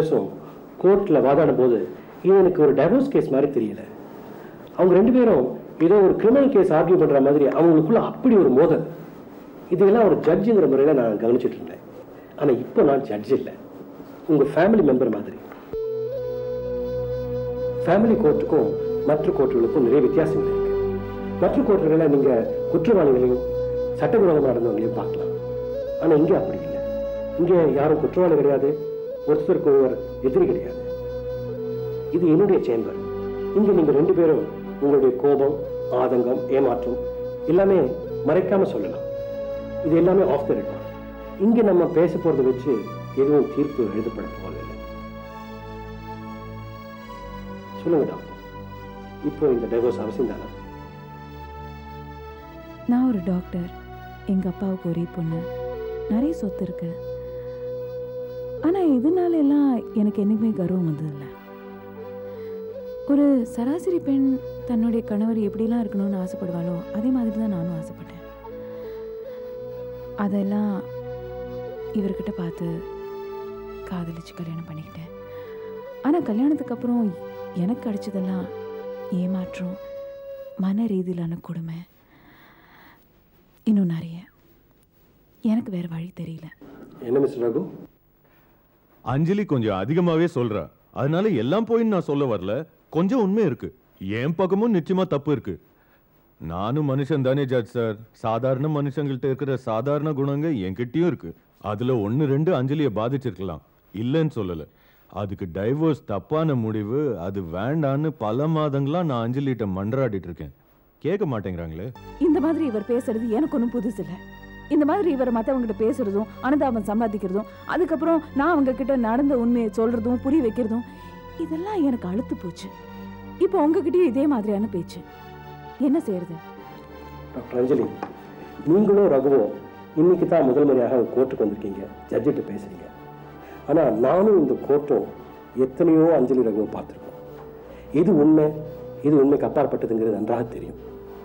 லாயர்ஸும் கோர்ட்டில் வாதாடும் போது இது எனக்கு ஒரு டைவோர்ஸ் கேஸ் மாதிரி தெரியல அவங்க ரெண்டு பேரும் ஏதோ ஒரு கிரிமினல் கேஸ் ஆர்கியூ பண்ணுற மாதிரி அவங்களுக்குள்ள அப்படி ஒரு மோதல் இதெல்லாம் ஒரு ஜட்ஜுங்கிற முறையில் நான் கவனிச்சிட்டு இருந்தேன் ஆனால் இப்போ நான் ஜட்ஜ் இல்லை உங்கள் ஃபேமிலி மெம்பர் மாதிரி ஃபேமிலி கோர்ட்டுக்கும் மற்ற கோர்ட்டுகளுக்கும் நிறைய வித்தியாசங்கள் இருக்கு மற்ற கோர்ட்டுகளில் நீங்கள் குற்றவாளிகளையும் சட்டவிரோதமாக நடந்தவங்களையும் பார்க்கலாம் ஆனால் இங்கே அப்படி இல்லை இங்கே யாரும் குற்றவாளி கிடையாது ஒருத்தருக்கு ஒருவர் எதிரி கிடையாது இது என்னுடைய சேம்பர் இங்கே நீங்கள் ரெண்டு பேரும் உங்களுடைய கோபம் ஆதங்கம் ஏமாற்றம் எல்லாமே மறைக்காம சொல்லலாம் இது எல்லாமே ஆஃப் த ரெக்கார்ட் இங்கே நம்ம பேச போகிறத வச்சு எதுவும் தீர்ப்பு எழுதப்பட போவதில்லை சொல்லுங்க டாக்டர் இப்போ இந்த டைவர்ஸ் அவசியம் தானே நான் ஒரு டாக்டர் எங்கள் அப்பாவுக்கு ஒரே பொண்ணு நிறைய சொத்து இருக்கு ஆனால் இதனால எல்லாம் எனக்கு என்னைக்குமே கர்வம் வந்ததில்லை ஒரு சராசரி பெண் தன்னுடைய கணவர் எப்படிலாம் இருக்கணும்னு ஆசைப்படுவாளோ அதே மாதிரி தான் நானும் ஆசைப்பட்டேன் அதெல்லாம் இவர்கிட்ட பார்த்து காதலிச்சு கல்யாணம் பண்ணிக்கிட்டேன் ஆனால் கல்யாணத்துக்கு அப்புறம் எனக்கு கிடைச்சதெல்லாம் ஏமாற்றம் மன ரீதியிலான கொடுமை இன்னும் நிறைய எனக்கு வேற வழி தெரியல என்ன மிஸ்டர் ரகு அஞ்சலி கொஞ்சம் அதிகமாவே சொல்றா அதனால எல்லாம் போயின்னு நான் சொல்ல வரல கொஞ்சம் உண்மை இருக்கு என் பக்கமும் நிச்சயமா தப்பு இருக்கு நானும் மனுஷன் தானே ஜட்ஜ் சார் சாதாரண மனுஷங்கள்ட்ட இருக்கிற சாதாரண குணங்க என்கிட்டயும் இருக்கு அதுல ஒன்னு ரெண்டு அஞ்சலியை பாதிச்சிருக்கலாம் இல்லைன்னு சொல்லல அதுக்கு டைவோர்ஸ் தப்பான முடிவு அது வேண்டான்னு பல மாதங்களா நான் அஞ்சலிட்ட மன்றாடிட்டு இருக்கேன் கேட்க மாட்டேங்கிறாங்களே இந்த மாதிரி இவர் பேசுறது எனக்கு ஒன்றும் புதுசு இல்லை இந்த மாதிரி இவர் மற்றவங்ககிட்ட பேசுறதும் அனுதாபம் சம்பாதிக்கிறதும் அதுக்கப்புறம் நான் அவங்க கிட்ட நடந்த உண்மையை சொல்றதும் புரிய வைக்கிறதும் இதெல்லாம் எனக்கு அழுத்து போச்சு இப்போ உங்ககிட்டயும் இதே மாதிரியான பேச்சு என்ன செய்யறது டாக்டர் அஞ்சலி நீங்களும் ரகுவும் இன்னைக்கு தான் முதல் முறையாக கோர்ட்டுக்கு வந்திருக்கீங்க ஜட்ஜிட்ட பேசுறீங்க ஆனால் நானும் இந்த கோர்ட்டும் எத்தனையோ அஞ்சலி ரகுவை பார்த்துருக்கோம் எது உண்மை இது உண்மைக்கு அப்பாற்பட்டதுங்கிறது நன்றாக தெரியும்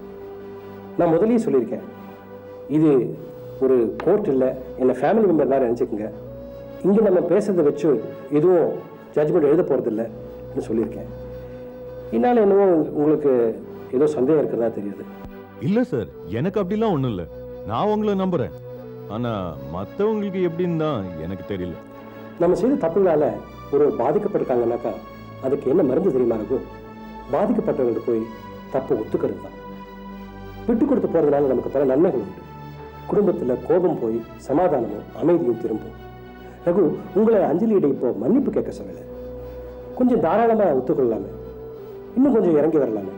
நான் முதல்லயே சொல்லியிருக்கேன் இது ஒரு கோர்ட் இல்லை என்னை ஃபேமிலி மெம்பர் தான் நினச்சிக்கோங்க இங்கே நம்ம பேசுறதை வச்சு எதுவும் ஜட்ஜ்மெண்ட் எழுத போகிறதில்லன்னு சொல்லியிருக்கேன் என்னால் என்னவோ உங்களுக்கு ஏதோ சந்தேகம் இருக்கிறதா தெரியுது இல்ல சார் எனக்கு அப்படிலாம் ஒண்ணும் இல்ல நான் உங்களை நம்புறேன் ஆனா மத்தவங்களுக்கு எப்படின்னு தான் எனக்கு தெரியல நம்ம செய்த தப்புகளால ஒரு பாதிக்கப்பட்டிருக்காங்கனாக்கா அதுக்கு என்ன மருந்து தெரியுமா இருக்கும் பாதிக்கப்பட்டவங்கள்ட்ட போய் தப்பை ஒத்துக்கிறது தான் விட்டு கொடுத்து போறதுனால நமக்கு பல நன்மைகள் உண்டு குடும்பத்துல கோபம் போய் சமாதானமும் அமைதியும் திரும்பும் ரகு உங்களை அஞ்சலியிட இப்போ மன்னிப்பு கேட்க சொல்லல கொஞ்சம் தாராளமா ஒத்துக்கொள்ளலாமே இன்னும் கொஞ்சம் இறங்கி வரலாமே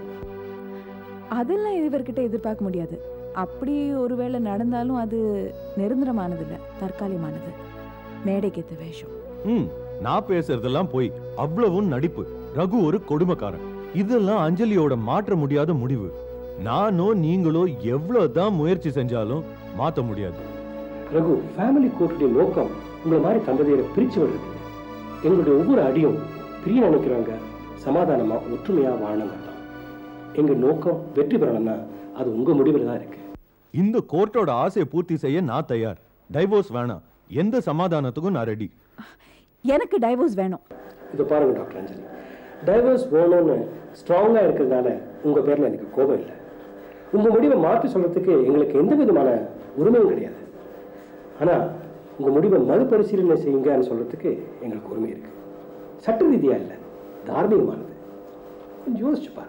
அதெல்லாம் இவர்கிட்ட எதிர்பார்க்க முடியாது அப்படி ஒருவேளை நடந்தாலும் அது நிரந்தரமானது இல்லை தற்காலிகமானது மேடைக்கேத்த வேஷம் ம் நான் பேசுறதெல்லாம் போய் அவ்வளவும் நடிப்பு ரகு ஒரு கொடுமைக்காரன் இதெல்லாம் அஞ்சலியோட மாற்ற முடியாத முடிவு நானோ நீங்களோ எவ்வளவுதான் முயற்சி செஞ்சாலும் மாத்த முடியாது ரகு ஃபேமிலி கோர்ட்டுடைய நோக்கம் உங்களை மாதிரி தம்பதியரை பிரிச்சு விடுறது இல்லை. எங்களுடைய ஒவ்வொரு அடியும் பிரிய நினைக்கிறவங்க சமாதானமா ஒற்றுமையா வாழணுங்கிறது தான் எங்க நோக்கம் வெற்றி பெறணும்னா அது உங்க முடிவில் தான் இருக்கு இந்த கோர்ட்டோட ஆசையை பூர்த்தி செய்ய நான் தயார் டைவோர்ஸ் வேணாம் எந்த சமாதானத்துக்கும் நான் ரெடி எனக்கு டைவோர்ஸ் வேணும் இதை பாருங்க டாக்டர் அஞ்சலி டைவர்ஸ் வேணும்னு ஸ்ட்ராங்கா இருக்கிறதுனால உங்க பேர்ல எனக்கு கோபம் இல்லை உங்க முடிவை மாற்றி சொல்றதுக்கு எங்களுக்கு எந்த விதமான உரிமையும் கிடையாது ஆனா உங்க முடிவை மறுபரிசீலனை செய்யுங்கன்னு சொல்றதுக்கு எங்களுக்கு உரிமை இருக்கு சட்ட ரீதியா இல்லை தார்மீகமானது கொஞ்சம் யோசிச்சு பாருங்க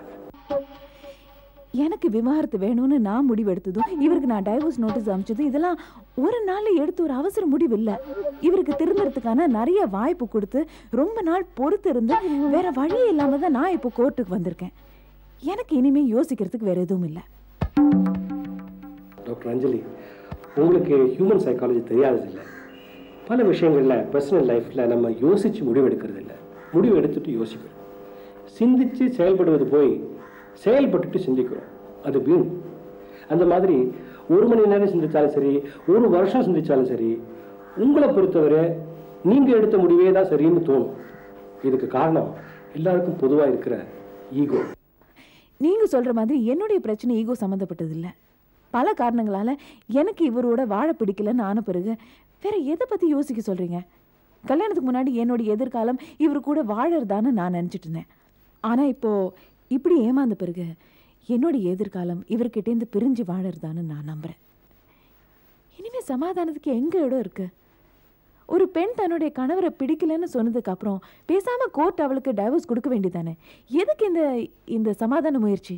எனக்கு விவாகரத்து வேணும்னு நான் முடிவெடுத்ததும் இவருக்கு நான் டைவோர்ஸ் நோட்டீஸ் அனுப்பிச்சதும் இதெல்லாம் ஒரு நாள்ல எடுத்து ஒரு அவசர முடிவு இல்ல இவருக்கு திருந்துறதுக்கான நிறைய வாய்ப்பு கொடுத்து ரொம்ப நாள் பொறுத்து இருந்து வேற வழி இல்லாம தான் நான் இப்போ கோர்ட்டுக்கு வந்திருக்கேன் எனக்கு இனிமே யோசிக்கிறதுக்கு வேற எதுவும் இல்லை டாக்டர் அஞ்சலி உங்களுக்கு ஹியூமன் சைக்காலஜி தெரியாதது இல்லை பல விஷயங்களில் பர்சனல் லைஃப்பில் நம்ம யோசித்து முடிவு எடுக்கிறது இல்லை முடிவு எடுத்துட்டு யோசிக்கிறோம் சிந்திச்சு செயல்படுவது போய் செயல்பட்டுட்டு சிந்திக்கிறோம் அது வீண் அந்த மாதிரி ஒரு மணி நேரம் சிந்திச்சாலும் சரி ஒரு வருஷம் சிந்திச்சாலும் சரி உங்களை பொறுத்தவரை நீங்கள் எடுத்த முடிவே தான் சரின்னு தோணும் இதுக்கு காரணம் எல்லாருக்கும் பொதுவாக இருக்கிற ஈகோ நீங்க சொல்ற மாதிரி என்னுடைய பிரச்சனை ஈகோ சம்மந்தப்பட்டது இல்ல பல காரணங்களால எனக்கு இவரோட வாழ பிடிக்கலன்னு ஆன பிறகு வேற எதை பத்தி யோசிக்க சொல்றீங்க கல்யாணத்துக்கு முன்னாடி என்னோட எதிர்காலம் இவர் கூட வாழறதான்னு நான் நினச்சிட்டு இருந்தேன் ஆனால் இப்போ இப்படி ஏமாந்த பிறகு என்னோட எதிர்காலம் இவர்கிட்டேருந்து பிரிஞ்சு வாழறதான்னு நான் நம்புகிறேன் இனிமே சமாதானத்துக்கு எங்கே இடம் இருக்கு ஒரு பெண் தன்னுடைய கணவரை பிடிக்கலன்னு சொன்னதுக்கு அப்புறம் பேசாம கோர்ட் அவளுக்கு டைவர்ஸ் கொடுக்க வேண்டியதானே எதுக்கு இந்த இந்த சமாதான முயற்சி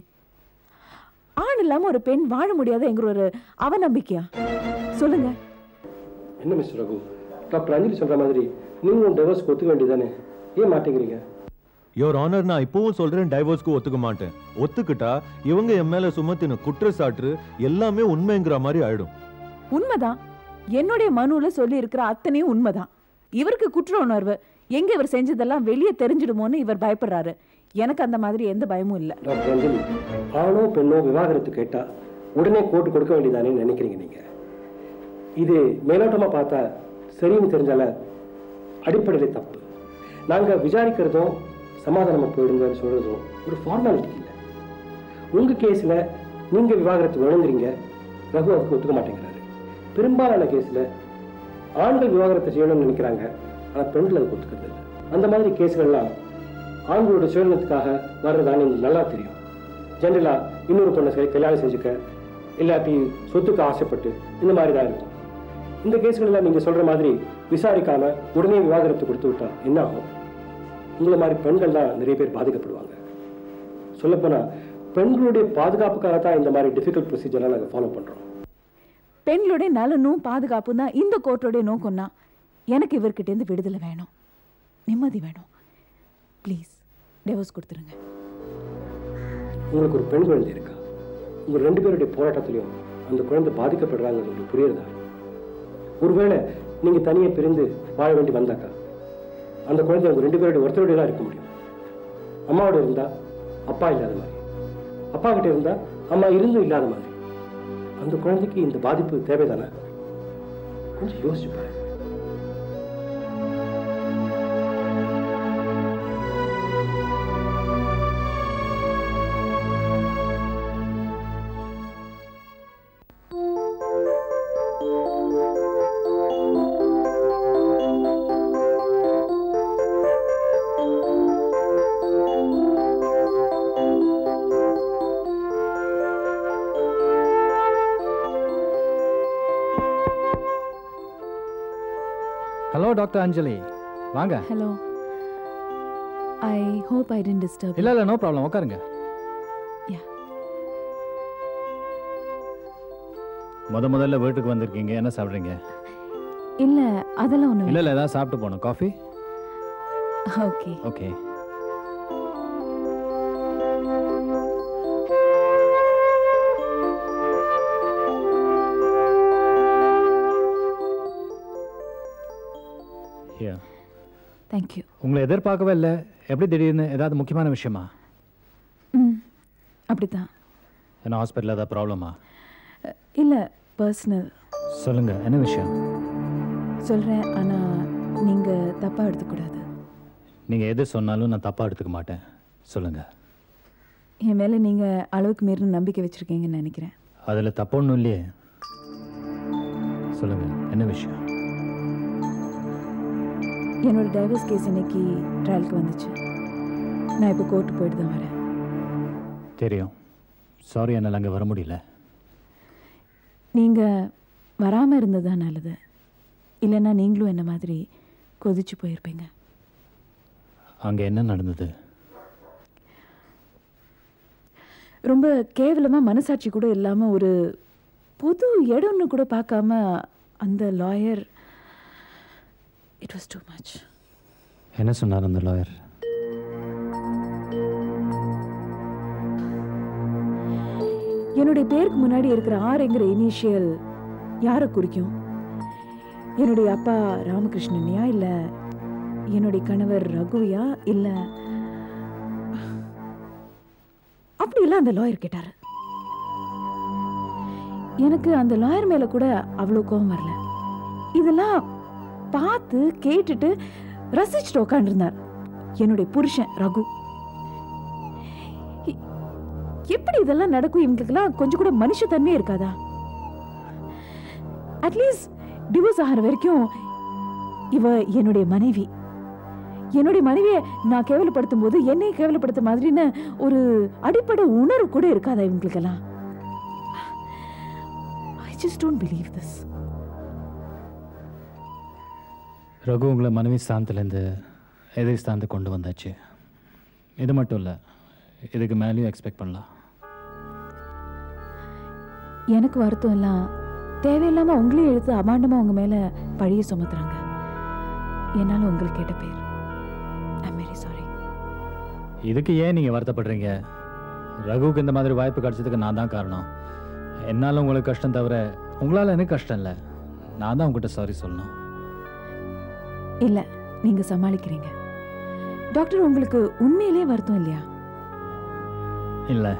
ஆண் இல்லாம ஒரு பெண் வாழ முடியாதுங்கிற ஒரு அவநம்பிக்கையா சொல்லுங்க என்ன மிஸ்டர் ரகு டாக்டர் அஞ்சலி சொல்ற மாதிரி நீங்களும் டைவர்ஸ் ஒத்துக்க வேண்டியதானே ஏன் மாட்டேங்கிறீங்க யோர் ஆனர் நான் இப்பவும் சொல்றேன் டைவோர்ஸ்க்கு ஒத்துக்க மாட்டேன் ஒத்துக்கிட்டா இவங்க என் மேல சுமத்தின குற்றச்சாட்டு எல்லாமே உண்மைங்கிற மாதிரி ஆயிடும் உண்மைதான் என்னுடைய மனுல சொல்லி இருக்கிற அத்தனையும் உண்மைதான் இவருக்கு குற்ற உணர்வு எங்க இவர் செஞ்சதெல்லாம் வெளியே தெரிஞ்சிடுமோன்னு இவர் பயப்படுறாரு எனக்கு அந்த மாதிரி எந்த பயமும் இல்லை டாக்டர் அஞ்சலி ஆணோ பெண்ணோ விவாகரத்து கேட்டா உடனே கோர்ட்டு கொடுக்க வேண்டியதானே நினைக்கிறீங்க நீங்க இது மேலோட்டமா பார்த்தா சரின்னு தெரிஞ்சால அடிப்படையில் தப்பு நாங்க விசாரிக்கிறதும் சமாதானமா போயிடுங்கன்னு சொல்றதும் ஒரு ஃபார்மாலிட்டி இல்லை உங்க கேஸ்ல நீங்க விவாகரத்து வேணுங்கிறீங்க ரகு அதுக்கு ஒத்துக்க மாட்டேங்கிறாரு பெரும்பாலான கேஸ்ல ஆண்கள் விவாகரத்து செய்யணும்னு நினைக்கிறாங்க ஆனா பெண்கள் அதுக்கு ஒத்துக்கிறது இல்லை அந்த மாதிரி கேஸ்கள்லாம் ஆண்களோட சுயநலத்துக்காக வர்றதான்னு எனக்கு நல்லா தெரியும் ஜென்ரலா இன்னொரு பொண்ணை சரி கல்யாணம் செஞ்சுக்க இல்லாட்டி சொத்துக்கு ஆசைப்பட்டு இந்த மாதிரி தான் இருக்கும் இந்த கேஸ்களில் நீங்க சொல்ற மாதிரி விசாரிக்காம உடனே விவாகரத்து கொடுத்து விட்டா என்ன ஆகும் உங்களை மாதிரி பெண்கள் தான் நிறைய பேர் பாதிக்கப்படுவாங்க சொல்லப்போனா பெண்களுடைய பாதுகாப்புக்காக தான் இந்த மாதிரி டிஃபிகல்ட் ப்ரொசீஜர்லாம் நாங்கள் ஃபாலோ பண்றோம் பெண்களுடைய நலனும் பாதுகாப்பும் தான் இந்த கோர்ட்டோடைய நோக்கம்னா எனக்கு இவர்கிட்டேருந்து விடுதலை வேணும் நிம்மதி வேணும் ப்ளீஸ் டிவோர்ஸ் கொடுத்துருங்க உங்களுக்கு ஒரு பெண் குழந்தை இருக்கா உங்க ரெண்டு பேருடைய போராட்டத்திலையும் அந்த குழந்தை பாதிக்கப்படுறாங்கிறது உங்களுக்கு புரியுறதா ஒருவேளை நீங்க தனியே பிரிந்து வாழ வேண்டி வந்தாக்கா அந்த குழந்தை உங்க ரெண்டு பேருடைய ஒருத்தருடைய தான் இருக்க முடியும் அம்மாவோட இருந்தா அப்பா இல்லாத மாதிரி அப்பா கிட்ட இருந்தா அம்மா இருந்தும் இல்லாத மாதிரி அந்த குழந்தைக்கு இந்த பாதிப்பு தேவைதானே கொஞ்சம் யோசிச்சு பாருங்க ஹலோ டாக்டர் அஞ்சலி வாங்க hello I hope I didn't disturb இல்லை இல்லை நோ ப்ராப்ளம் உட்காருங்க Yeah. முத முதல்ல வீட்டுக்கு வந்திருக்கீங்க என்ன சாப்பிட்றீங்க இல்லை அதெல்லாம் ஒன்றும் இல்லை இல்லை ஏதாவது சாப்பிட்டு போகணும் coffee okay okay yeah thank you உங்களை எதிர்பார்க்கவே இல்லை எப்படி திடீர்னு ஏதாவது முக்கியமான விஷயமா ம் அப்படித்தான் என்ன ஹாஸ்பிட்டலில் ஏதாவது ப்ராப்ளமா இல்லை பர்சனல் சொல்லுங்க என்ன விஷயம் சொல்கிறேன் ஆனால் நீங்கள் தப்பாக எடுத்துக்கூடாது நீங்கள் எது சொன்னாலும் நான் தப்பாக எடுத்துக்க மாட்டேன் சொல்லுங்க என் மேலே நீங்கள் அளவுக்கு மீறின நம்பிக்கை வச்சுருக்கீங்கன்னு நினைக்கிறேன் அதில் தப்பு ஒன்றும் இல்லையே சொல்லுங்க என்ன விஷயம் என்னோட டைவர்ஸ் கேஸ் இன்னைக்கு ட்ரையலுக்கு வந்துச்சு நான் இப்போ கோர்ட்டு போயிட்டு தான் வரேன் தெரியும் சாரி என்னால் அங்கே வர முடியல நீங்கள் வராமல் இருந்தது தான் நல்லது இல்லைன்னா நீங்களும் என்ன மாதிரி கொதிச்சு போயிருப்பீங்க அங்கே என்ன நடந்தது ரொம்ப கேவலமாக மனசாட்சி கூட இல்லாமல் ஒரு பொது இடம்னு கூட பார்க்காம அந்த lawyer it was too much என்ன சொன்னார் அந்த லாயர் என்னுடைய பேருக்கு முன்னாடி இருக்கிற ஆறுங்கிற இனிஷியல் யாரை குறிக்கும் என்னுடைய அப்பா ராமகிருஷ்ணனையா இல்லை என்னுடைய கணவர் ரகுவியா இல்லை அப்படியெல்லாம் அந்த லாயர் கேட்டார் எனக்கு அந்த லாயர் மேலே கூட அவ்வளோ கோபம் வரல இதெல்லாம் பார்த்து கேட்டுட்டு ரசிச்சுட்டு உட்காந்துருந்தார் என்னுடைய புருஷன் ரகு எ- எப்படி இதெல்லாம் நடக்கும் இவங்களுக்கெல்லாம் கொஞ்சம் கூட மனுஷத்தன்மையே இருக்காதா அட்லீஸ்ட் டிவோர்ஸ் ஆகிற வரைக்கும் இவ என்னுடைய மனைவி என்னுடைய மனைவியை நான் கேவலப்படுத்தும் போது என்னை கேவலப்படுத்த மாதிரின்னு ஒரு அடிப்படை உணர்வு கூட இருக்காதா இவங்களுக்கெல்லாம் I just don't believe this Raghu உங்களை மனைவி ஸ்தானத்துலேருந்து எதிரி ஸ்தானத்துக்கு கொண்டு வந்தாச்சு இது மட்டும் இல்லை இதுக்கு மேலேயும் எக்ஸ்பெக்ட் பண்ணலாம் எனக்கு வருத்தம் எல்லாம் தேவையில்லாம உங்களையும் எடுத்து அபாண்டமா உங்க மேல பழிய சுமத்துறாங்க என்னால உங்களுக்கு கேட்ட பேர் ஐம் வெரி சாரி இதுக்கு ஏன் நீங்கள் வருத்தப்படுறீங்க ரகுவுக்கு இந்த மாதிரி வாய்ப்பு கிடைச்சதுக்கு நான் தான் காரணம் என்னால் உங்களுக்கு கஷ்டம் தவிர உங்களால் எனக்கு கஷ்டம் இல்லை நான் தான் உங்ககிட்ட சாரி சொல்லணும் இல்ல நீங்க சமாளிக்கிறீங்க டாக்டர் உங்களுக்கு உண்மையிலேயே வருத்தம் இல்லையா இல்லை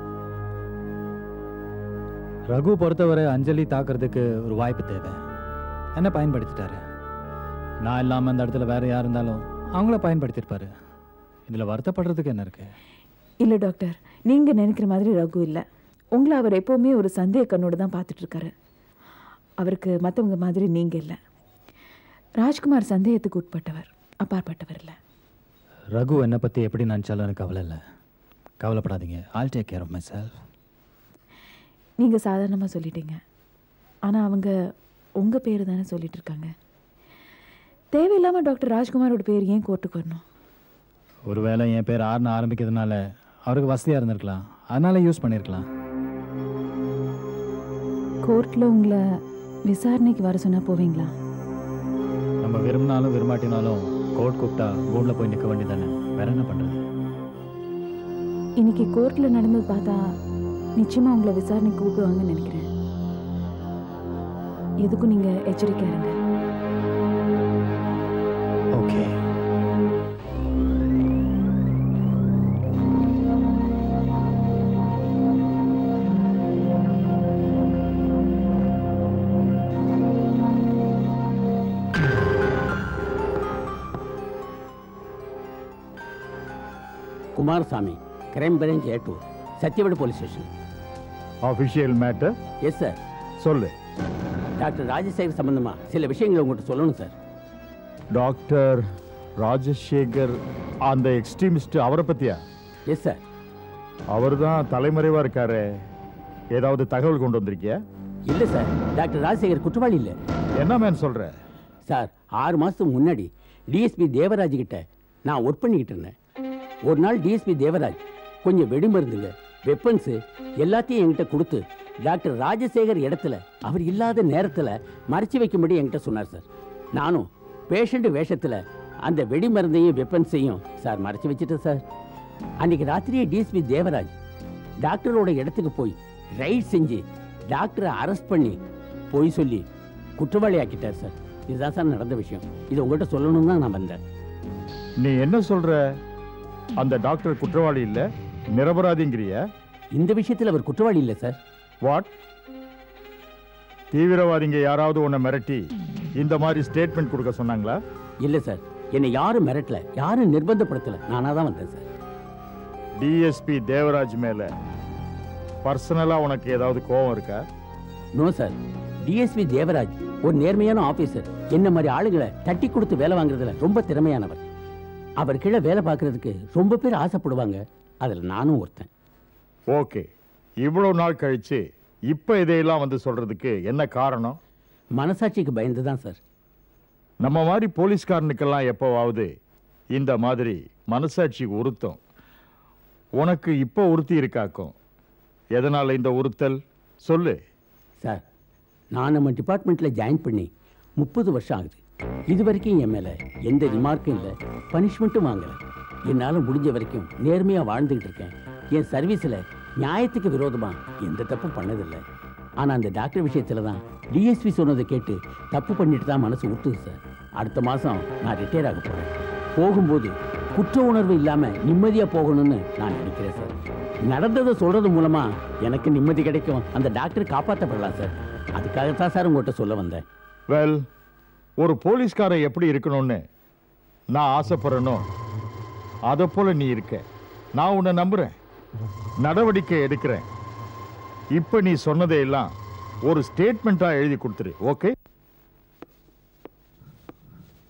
ரகு பொறுத்தவரை அஞ்சலி தாக்குறதுக்கு ஒரு வாய்ப்பு தேவை என்ன பயன்படுத்திட்டாரு நான் இல்லாமல் அந்த இடத்துல வேற யார் இருந்தாலும் அவங்கள பயன்படுத்தியிருப்பாரு இதில் வருத்தப்படுறதுக்கு என்ன இருக்கு இல்ல டாக்டர் நீங்க நினைக்கிற மாதிரி ரகு இல்ல உங்களை அவர் எப்பவுமே ஒரு சந்தேக கண்ணோட தான் பார்த்துட்டு இருக்காரு அவருக்கு மற்றவங்க மாதிரி நீங்க இல்ல ராஜ்குமார் சந்தேகத்துக்கு உட்பட்டவர் அப்பாற்பட்டவர் இல்லை ரகு என்னை பற்றி எப்படி நினச்சாலும் எனக்கு கவலை இல்லை கவலைப்படாதீங்க I'll take care of myself நீங்க சாதாரணமா சொல்லிட்டீங்க ஆனா அவங்க உங்க பேர் தானே சொல்லிட்டு இருக்காங்க தேவையில்லாம டாக்டர் ராஜ்குமாரோட பேர் ஏன் கோர்ட்டுக்கு வரணும் ஒருவேளை என் பேர் ஆறுன்னு ஆரம்பிக்கிறதுனால அவருக்கு வசதியாக இருந்திருக்கலாம் அதனால யூஸ் பண்ணியிருக்கலாம் கோர்ட்ல உங்களை விசாரணைக்கு வர சொன்னா போவீங்களா நம்ம விரும்பினாலும் விரும்பாட்டினாலும் கோர்ட் கூப்பிட்டா கூண்டில் போய் நிற்க வேண்டியதானே வேற என்ன பண்ணுறது இன்னைக்கு கோர்ட்ல நடந்தது பார்த்தா நிச்சயமா உங்களை விசாரணைக்கு கூப்பிடுவாங்கன்னு நினைக்கிறேன் எதுக்கும் நீங்க எச்சரிக்கையா இருங்க okay Kumaraswamy crime branch A two சத்தியவடு police station official matter yes sir சொல்லு டாக்டர் ராஜசேகர் சம்பந்தமா சில விஷயங்களை உங்கள்கிட்ட சொல்லணும் சார் டாக்டர் ராஜசேகர் அந்த எக்ஸ்ட்ரீமிஸ்ட் அவரை பத்தியா எஸ் சார் அவர் தான் தலைமறைவா இருக்காரு ஏதாவது தகவல் கொண்டு வந்திருக்கியா இல்லை சார் டாக்டர் ராஜசேகர் குற்றவாளி இல்லை என்ன மேன் சொல்ற சார் ஆறு மாதத்துக்கு முன்னாடி டிஎஸ்பி தேவராஜ் கிட்ட நான் ஒர்க் பண்ணிக்கிட்டு இருந்தேன் ஒரு நாள் டிஎஸ்பி தேவராஜ் கொஞ்சம் வெடிமருந்துங்க வெப்பன்ஸு எல்லாத்தையும் என்கிட்ட கொடுத்து டாக்டர் ராஜசேகர் இடத்துல அவர் இல்லாத நேரத்தில் மறைச்சி வைக்கும்படி என்கிட்ட சொன்னார் சார் நானும் பேஷண்ட் வேஷத்தில் அந்த வெடிமருந்தையும் வெப்பன்ஸையும் சார் மறைச்சி வச்சுட்டேன் சார் அன்னைக்கு ராத்திரியே டிஎஸ்பி தேவராஜ் டாக்டரோட இடத்துக்கு போய் ரைட் செஞ்சு டாக்டரை அரெஸ்ட் பண்ணி பொய் சொல்லி குற்றவாளி ஆக்கிட்டார் சார் இதுதான் சார் நடந்த விஷயம் இது உங்கள்கிட்ட சொல்லணும்னு தான் நான் வந்தேன் நீ என்ன சொல்ற அந்த டாக்டர் குற்றவாளி இல்ல நிரபராதிங்கிறிய இந்த விஷயத்தில் அவர் குற்றவாளி இல்லை சார் வாட் தீவிரவாதிங்க யாராவது உன்னை மிரட்டி இந்த மாதிரி ஸ்டேட்மெண்ட் கொடுக்க சொன்னாங்களா இல்லை சார் என்னை யாரும் மிரட்டல யாரும் நிர்பந்தப்படுத்தல நானாக தான் வந்தேன் சார் டிஎஸ்பி தேவராஜ் மேல பர்சனலா உனக்கு ஏதாவது கோபம் இருக்கா நோ சார் டிஎஸ்பி தேவராஜ் ஒரு நேர்மையான ஆபீசர் என்ன மாதிரி ஆளுங்களை தட்டி கொடுத்து வேலை வாங்குறதுல ரொம்ப திறமையானவர் அவர் கீழே வேலை பார்க்கறதுக்கு ரொம்ப பேர் ஆசைப்படுவாங்க அதில் நானும் ஒருத்தன் ஓகே இவ்வளவு நாள் கழிச்சு இப்ப இதையெல்லாம் வந்து சொல்றதுக்கு என்ன காரணம் மனசாட்சிக்கு பயந்து தான் சார் நம்ம மாதிரி போலீஸ்காரனுக்கெல்லாம் எப்போவாவது இந்த மாதிரி மனசாட்சி உறுத்தும் உனக்கு இப்போ உறுத்தி இருக்காக்கும் எதனால இந்த உறுத்தல் சொல்லு சார் நான் நம்ம டிபார்ட்மெண்ட்டில் ஜாயின் பண்ணி முப்பது வருஷம் ஆகுது இது வரைக்கும் என் மேலே எந்த ரிமார்க்கும் இல்லை பனிஷ்மெண்ட்டும் வாங்கலை என்னால் முடிஞ்ச வரைக்கும் நேர்மையாக வாழ்ந்துக்கிட்டு இருக்கேன் என் சர்வீஸில் நியாயத்துக்கு விரோதமாக எந்த தப்பும் பண்ணதில்லை ஆனால் அந்த டாக்டர் விஷயத்தில் தான் டிஎஸ்பி சொன்னதை கேட்டு தப்பு பண்ணிட்டு தான் மனசு ஊட்டுது சார் அடுத்த மாதம் நான் ரிட்டையர் ஆக போகிறேன் போகும்போது குற்ற உணர்வு இல்லாமல் நிம்மதியாக போகணும்னு நான் நினைக்கிறேன் சார் நடந்ததை சொல்கிறது மூலமாக எனக்கு நிம்மதி கிடைக்கும் அந்த டாக்டர் காப்பாற்றப்படலாம் சார் அதுக்காகத்தான் சார் உங்கள்கிட்ட சொல்ல வந்தேன் வெல் ஒரு போலீஸ்காரன் எப்படி இருக்கணும்னு நான் ஆசைப்படுறேனோ அதை போல நீ இருக்க நான் உன்னை நம்புறேன் நடவடிக்கை எடுக்கிறேன் இப்போ நீ சொன்னதையெல்லாம் ஒரு ஸ்டேட்மெண்ட்டாக எழுதி கொடுத்துரு ஓகே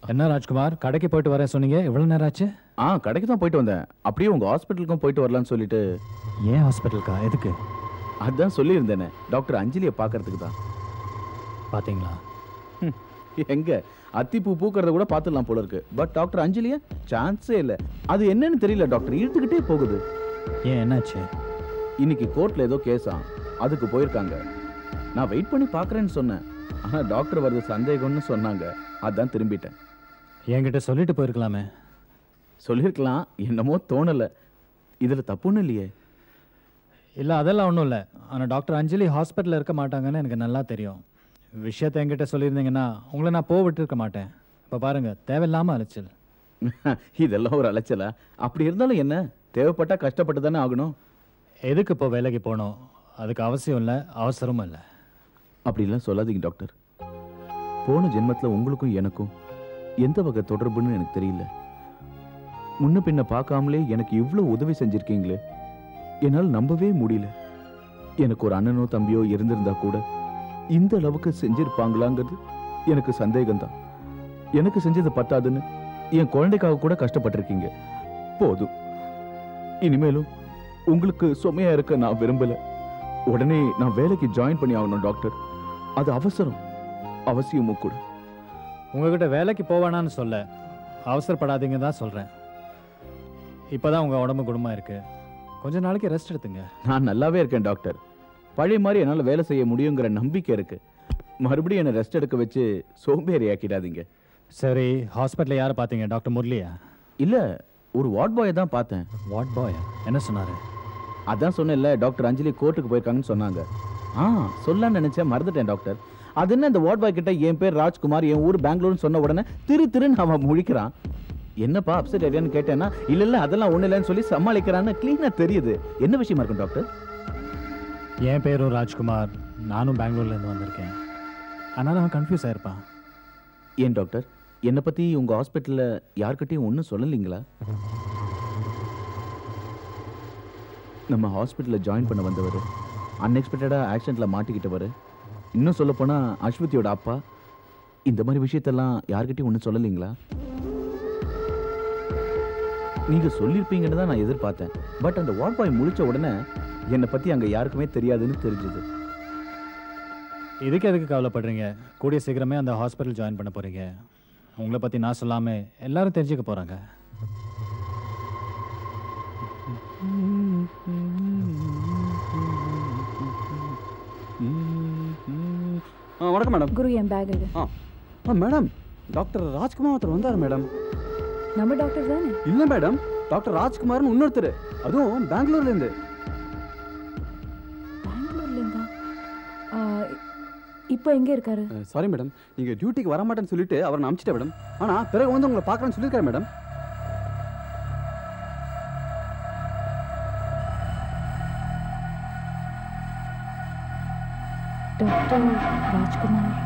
என்ன ராஜ்குமார் கடைக்கு போயிட்டு வரேன் சொன்னீங்க எவ்வளோ நேரம் ஆச்சு ஆ கடைக்கு தான் போயிட்டு வந்தேன் அப்படியே உங்க ஹாஸ்பிட்டலுக்கும் போயிட்டு வரலாம்னு சொல்லிட்டு ஏன் ஹாஸ்பிட்டலுக்கா எதுக்கு அதான் சொல்லியிருந்தேனே டாக்டர் அஞ்சலியை பார்க்கறதுக்கு தான் பார்த்தீங்களா ஹம், எங்க அத்திப்பூ பூக்கறத கூட பார்த்துடலாம் போல இருக்கு பட் டாக்டர் அஞ்சலியா சான்ஸே இல்லை அது என்னன்னு தெரியல டாக்டர் இழுத்துக்கிட்டே போகுது ஏன் என்னாச்சு இன்னைக்கு கோர்ட்ல ஏதோ கேஸா அதுக்கு போயிருக்காங்க நான் வெயிட் பண்ணி பார்க்கறேன்னு சொன்னேன் ஆனா டாக்டர் வருது சந்தேகம்னு சொன்னாங்க அதான் திரும்பிட்டேன் என்கிட்ட சொல்லிட்டு போயிருக்கலாமே சொல்லியிருக்கலாம் என்னமோ தோணல இதுல தப்புன்னு இல்லையே இல்லை அதெல்லாம் ஒன்றும் இல்லை ஆனால் டாக்டர் அஞ்சலி ஹாஸ்பிட்டலில் இருக்க மாட்டாங்கன்னு எனக்கு நல்லா தெரியும் விஷயத்தை என்கிட்ட சொல்லியிருந்தீங்கன்னா உங்களை நான் போக விட்டுருக்க மாட்டேன் இப்போ பாருங்கள் தேவையில்லாமல் அலைச்சல் இதெல்லாம் ஒரு அலைச்சலா அப்படி இருந்தாலும் என்ன தேவைப்பட்டா கஷ்டப்பட்டு தானே ஆகணும் எதுக்கு இப்போ வேலைக்கு போகணும் அதுக்கு அவசியம் இல்லை அவசரமும் இல்லை அப்படிலாம் சொல்லாதீங்க டாக்டர் போன ஜென்மத்தில் உங்களுக்கும் எனக்கும் எந்த வகை தொடர்புன்னு எனக்கு தெரியல முன்ன பின்ன பார்க்காமலே எனக்கு இவ்வளோ உதவி செஞ்சிருக்கீங்களே என்னால் நம்பவே முடியல எனக்கு ஒரு அண்ணனோ தம்பியோ இருந்திருந்தா கூட இந்த அளவுக்கு செஞ்சிருப்பாங்களாங்கிறது எனக்கு சந்தேகம்தான் எனக்கு செஞ்சது பத்தாதுன்னு என் குழந்தைக்காக கூட கஷ்டப்பட்டிருக்கீங்க போதும் இனிமேலும் உங்களுக்கு சுமையா இருக்க நான் விரும்பல உடனே நான் வேலைக்கு ஜாயின் பண்ணி ஆகணும் டாக்டர் அது அவசரம் அவசியமும் கூட உங்ககிட்ட வேலைக்கு போவேணான்னு சொல்ல அவசரப்படாதீங்க தான் சொல்கிறேன் இப்போ தான் உங்கள் உடம்பு குணமாக இருக்குது கொஞ்ச நாளைக்கு ரெஸ்ட் எடுத்துங்க நான் நல்லாவே இருக்கேன் டாக்டர் பழைய மாதிரி என்னால் வேலை செய்ய முடியுங்கிற நம்பிக்கை இருக்கு மறுபடியும் என்னை ரெஸ்ட் எடுக்க வச்சு சோம்பேறி ஆக்கிடாதீங்க சரி ஹாஸ்பிட்டலில் யாரை பார்த்தீங்க டாக்டர் முரளியா இல்ல ஒரு வார்ட் பாயை தான் பார்த்தேன் வாட் பாய் என்ன சொன்னார் அதான் சொன்னேன்ல டாக்டர் அஞ்சலி கோர்ட்டுக்கு போயிருக்காங்கன்னு சொன்னாங்க ஆ சொல்லலாம்னு நினைச்சேன் மறந்துட்டேன் டாக்டர் அது என்ன இந்த வார்ட் பாய் கிட்ட என் பேர் ராஜ்குமார் என் ஊர் பெங்களூர்னு சொன்ன உடனே திரு திருன்னு அவன் முழிக்கிறான் என்னப்பா அப்செட் ஏரியான்னு கேட்டேன்னா இல்ல இல்ல அதெல்லாம் ஒண்ணு இல்லைன்னு சொல்லி சமாளிக்கிறான்னு கிளீனா தெரியுது என்ன விஷயமா இருக்கும் டாக்டர் என் பேரும் ராஜ்குமார் நானும் பெங்களூர்லேருந்து வந்திருக்கேன் அதனால் அவன் கன்ஃபியூஸ் ஆயிருப்பான் ஏன் டாக்டர் என்னை பத்தி உங்க ஹாஸ்பிட்டல்ல யார்கிட்டயும் ஒன்றும் சொல்லலீங்களா நம்ம ஹாஸ்பிட்டலில் ஜாயின் பண்ண வந்தவர் அன்எக்ஸ்பெக்டடாக ஆக்சிடெண்ட்டில் மாட்டிக்கிட்டவர் இன்னும் சொல்லப்போனா அஸ்வதியோட அப்பா இந்த மாதிரி விஷயத்தெல்லாம் யார்கிட்டயும் ஒன்றும் சொல்லலீங்களா நீங்க சொல்லியிருப்பீங்கன்னு தான் நான் எதிர்பார்த்தேன் பட் அந்த வார்ட் பாய் முழிச்ச உடனே என்னை பத்தி அங்க யாருக்குமே தெரியாதுன்னு தெரிஞ்சது இதுக்கு எதுக்கு கவலைப்படுறீங்க கூடிய சீக்கிரமே அந்த ஹாஸ்பிட்டல் ஜாயின் பண்ண போகிறீங்க உங்களை பற்றி நான் சொல்லாமல் எல்லாரும் தெரிஞ்சுக்க போகிறாங்க ஆ வணக்கம் மேடம் குரு என் பேக் எடு ஆ ஆ மேடம் டாக்டர் ராஜ்குமார் ஒருத்தர் வந்தார் மேடம் நம்ம டாக்டர் தானே இல்லை மேடம் டாக்டர் ராஜ்குமார்னு இன்னொருத்தர் அதுவும் பெங்களூர்லேருந்து பெங்களூர்லேருந்தா இப்போ எங்கே இருக்காரு சாரி மேடம் நீங்கள் டியூட்டிக்கு வர மாட்டேன்னு சொல்லிட்டு அவரை நான் அனுப்பிச்சிட்டேன் மேடம் ஆனால் பிறகு வந்து உங்களை பார்க்குறேன்னு சொல்லியிருக்காரு மேடம் டாக்டர் ராஜ்குமார்